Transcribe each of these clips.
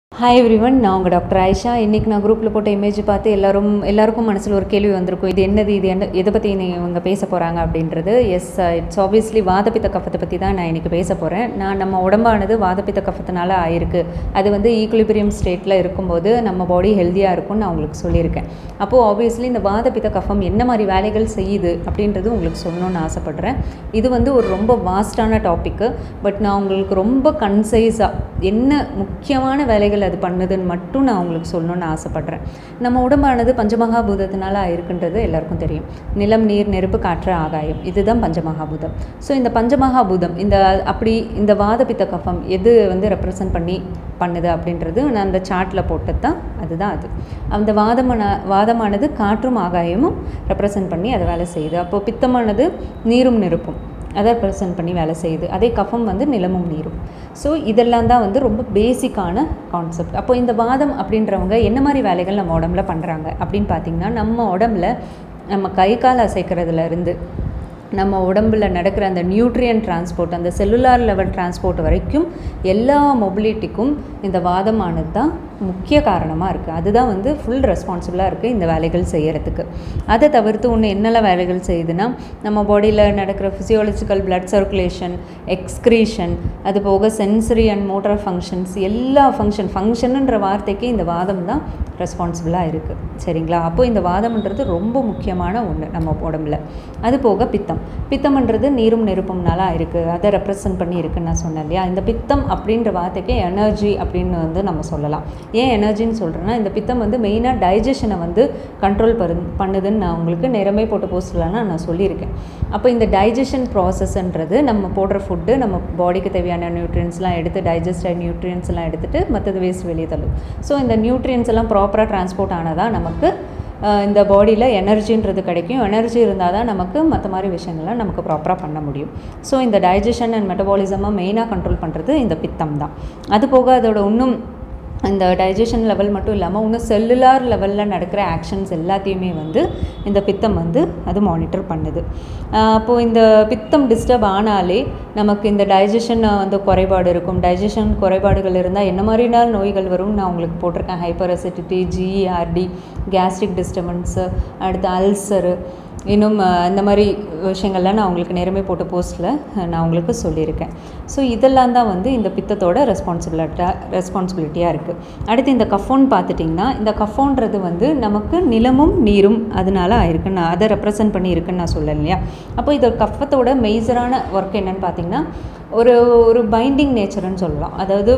hi everyone நான் உங்கள் doctor Ayesha இன்றைக்கி நான் குரூப்பில் போட்ட இமேஜ் பார்த்து எல்லாரும் எல்லாருக்கும் மனசில் ஒரு கேள்வி வந்திருக்கும் இது என்னது இது என்ன எதை பற்றி நீ இவங்க பேச போகிறாங்க அப்படின்றது எஸ் இட்ஸ் ஆப்வியஸ்லி வாதப்பித்த கஃபத்தை பற்றி தான் நான் இன்றைக்கி பேச போகிறேன் நான் நம்ம உடம்பானது வாதப்பித்த கஃபத்தினால ஆயிருக்கு அது வந்து ஈக்குலிபிரியம் ஸ்டேட்டில் இருக்கும்போது நம்ம பாடி ஹெல்த்தியாக இருக்கும்னு நான் உங்களுக்கு சொல்லியிருக்கேன் அப்போது ஆப்வியஸ்லி இந்த வாதப்பித்த கஃபம் என்ன மாதிரி வேலைகள் செய்யுது அப்படின்றது உங்களுக்கு சொல்லணும்னு ஆசைப்பட்றேன் இது வந்து ஒரு ரொம்ப வாஸ்டான டாப்பிக்கு பட் நான் உங்களுக்கு ரொம்ப கன்சைஸாக என்ன முக்கியமான வேலைகள் அது பண்ணுதுன்னு மட்டும் நான் உங்களுக்கு சொல்லணும்னு ஆசைப்பட்றேன் நம்ம உடம்பானது பஞ்சமகாபூதத்தினால ஆயிருக்குன்றது எல்லாருக்கும் தெரியும் நிலம் நீர் நெருப்பு காற்று ஆகாயம் இதுதான் பஞ்சமகாபூதம் ஸோ இந்த பஞ்சமகாபூதம் இந்த அப்படி இந்த வாதபித்த கஃபம் எது வந்து ரெப்ரசன்ட் பண்ணி பண்ணுது அப்படின்றது நான் அந்த சார்ட்டில் போட்டது தான் அதுதான் அது அந்த வாதமான வாதமானது காற்றும் ஆகாயமும் ரெப்ரசன்ட் பண்ணி அதை வேலை செய்யுது அப்போது பித்தமானது நீரும் நெருப்பும் அதை ரெப்ரசன்ட் பண்ணி வேலை செய்யுது அதே கஃபம் வந்து நிலமும் நீரும் ஸோ இதெல்லாம் தான் வந்து ரொம்ப பேசிக்கான கான்செப்ட் அப்போ இந்த வாதம் அப்படின்றவங்க என்ன மாதிரி வேலைகள் நம்ம உடம்புல பண்ணுறாங்க அப்படின்னு பார்த்திங்கன்னா நம்ம உடம்புல நம்ம கை கால் அசைக்கிறதுல இருந்து நம்ம உடம்புல நடக்கிற அந்த நியூட்ரியன் டிரான்ஸ்போர்ட் அந்த செல்லுலார் லெவல் டிரான்ஸ்போர்ட் வரைக்கும் எல்லா மொபிலிட்டிக்கும் இந்த வாதமானது தான் முக்கிய காரணமாக இருக்குது அதுதான் வந்து ஃபுல் ரெஸ்பான்சிபிளாக இருக்குது இந்த வேலைகள் செய்கிறதுக்கு அதை தவிர்த்து ஒன்று என்னெல்லாம் வேலைகள் செய்யுதுன்னா நம்ம பாடியில் நடக்கிற ஃபிசியாலஜிக்கல் பிளட் சர்க்குலேஷன் எக்ஸ்க்ரீஷன் அது போக சென்சரி அண்ட் மோட்டார் ஃபங்க்ஷன்ஸ் எல்லா ஃபங்க்ஷன் ஃபங்க்ஷனுன்ற வார்த்தைக்கு இந்த வாதம் தான் ரெஸ்பான்சிபிளாக இருக்குது சரிங்களா அப்போ இந்த வாதம்ன்றது ரொம்ப முக்கியமான ஒன்று நம்ம உடம்புல அது போக பித்தம் பித்தம்ன்றது நீரும் நெருப்பும்னால இருக்குது அதை ரெப்ரசன்ட் பண்ணி இருக்குன்னு நான் சொன்னேன் இல்லையா இந்த பித்தம் அப்படின்ற வார்த்தைக்கு எனர்ஜி அப்படின்னு வந்து நம்ம சொல்லலாம் ஏன் எனர்ஜின்னு சொல்கிறேன்னா இந்த பித்தம் வந்து மெயினாக டைஜஷனை வந்து கண்ட்ரோல் பரு பண்ணுதுன்னு நான் உங்களுக்கு நேரமே போட்டு போஸ்ட்லனா நான் சொல்லியிருக்கேன் அப்போ இந்த டைஜஷன் ப்ராசஸ்ன்றது நம்ம போடுற ஃபுட்டு நம்ம பாடிக்கு தேவையான நியூட்ரியன்ஸ்லாம் எடுத்து டைஜஸ்ட் ஆகி நியூட்ரியன்ஸ்லாம் எடுத்துகிட்டு மற்றது வேஸ்ட் வெளியே தள்ளும் ஸோ இந்த நியூட்ரியன்ஸ் எல்லாம் ப்ராப்பராக டிரான்ஸ்போர்ட் ஆனதாக நமக்கு இந்த பாடியில் எனர்ஜின்றது கிடைக்கும் எனர்ஜி இருந்தால் தான் நமக்கு மற்ற மாதிரி விஷயங்கள்லாம் நமக்கு ப்ராப்பராக பண்ண முடியும் ஸோ இந்த டைஜஷன் அண்ட் மெட்டபாலிசமாக மெயினாக கண்ட்ரோல் பண்ணுறது இந்த பித்தம் தான் அது போக அதோட இன்னும் இந்த டைஜஷன் லெவல் மட்டும் இல்லாமல் இன்னும் செல்லுலார் லெவலில் நடக்கிற ஆக்ஷன்ஸ் எல்லாத்தையுமே வந்து இந்த பித்தம் வந்து அது மானிட்டர் பண்ணுது அப்போது இந்த பித்தம் டிஸ்டர்ப் ஆனாலே நமக்கு இந்த டைஜஷன் வந்து குறைபாடு இருக்கும் டைஜஷன் குறைபாடுகள் இருந்தால் என்ன மாதிரினால் நோய்கள் வரும் நான் உங்களுக்கு போட்டிருக்கேன் hyper acidity GERD gastric disturbance அடுத்து அல்சரு இன்னும் இந்த மாதிரி விஷயங்கள்லாம் நான் உங்களுக்கு நேரமே போட்ட போஸ்ட்டில் நான் உங்களுக்கு சொல்லியிருக்கேன் ஸோ இதெல்லாம் தான் வந்து இந்த பித்தத்தோட ரெஸ்பான்சிபிலிட்டாக ரெஸ்பான்சிபிலிட்டியாக இருக்குது அடுத்து இந்த கஃபோன் பார்த்துட்டிங்கன்னா இந்த கஃபோன்றது வந்து நமக்கு நிலமும் நீரும் அதனால ஆயிருக்கு நான் அதை ரெப்ரசன்ட் பண்ணி இருக்குன்னு நான் சொல்லலை இல்லையா அப்போ இது கஃபத்தோட மெய்சரான ஒர்க் என்னன்னு பார்த்தீங்கன்னா ஒரு ஒரு பைண்டிங் நேச்சர்னு சொல்லலாம் அதாவது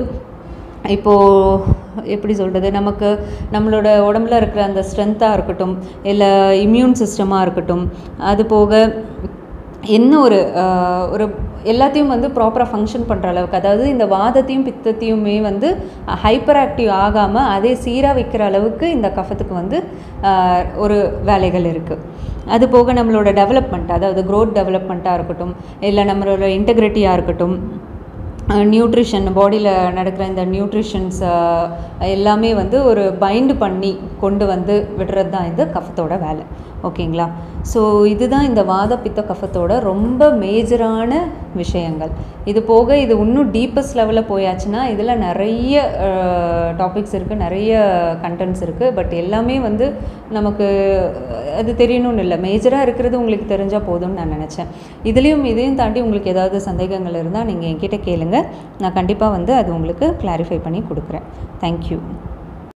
இப்போது எப்படி சொல்கிறது நமக்கு நம்மளோட உடம்புல இருக்கிற அந்த ஸ்ட்ரென்த்தாக இருக்கட்டும் இல்லை இம்யூன் சிஸ்டமாக இருக்கட்டும் அது போக என்ன ஒரு ஒரு எல்லாத்தையும் வந்து ப்ராப்பராக ஃபங்க்ஷன் பண்ணுற அளவுக்கு அதாவது இந்த வாதத்தையும் பித்தத்தையுமே வந்து ஹைப்பர் ஆக்டிவ் ஆகாமல் அதே சீராக வைக்கிற அளவுக்கு இந்த கஃபத்துக்கு வந்து ஒரு வேலைகள் இருக்குது அது போக நம்மளோட டெவலப்மெண்ட் அதாவது க்ரோத் டெவலப்மெண்ட்டாக இருக்கட்டும் இல்லை நம்மளோட இன்டெகிரிட்டியாக இருக்கட்டும் நியூட்ரிஷன் பாடியில் நடக்கிற இந்த நியூட்ரிஷன்ஸ் எல்லாமே வந்து ஒரு பைண்டு பண்ணி கொண்டு வந்து விடுறது தான் இந்த கஃபத்தோட வேலை ஓகேங்களா ஸோ இதுதான் இந்த வாத பித்த கஃபத்தோட ரொம்ப மேஜரான விஷயங்கள் இது போக இது இன்னும் டீப்பஸ்ட் லெவலில் போயாச்சுன்னா இதில் நிறைய டாபிக்ஸ் இருக்குது நிறைய கண்டென்ட்ஸ் இருக்குது பட் எல்லாமே வந்து நமக்கு அது தெரியணும்னு இல்லை மேஜராக இருக்கிறது உங்களுக்கு தெரிஞ்சால் போதும்னு நான் நினச்சேன் இதுலேயும் இதையும் தாண்டி உங்களுக்கு ஏதாவது சந்தேகங்கள் இருந்தால் நீங்கள் என்கிட்ட கேளுங்க நான் கண்டிப்பாக வந்து அது உங்களுக்கு கிளாரிஃபை பண்ணி கொடுக்குறேன் தேங்க்யூ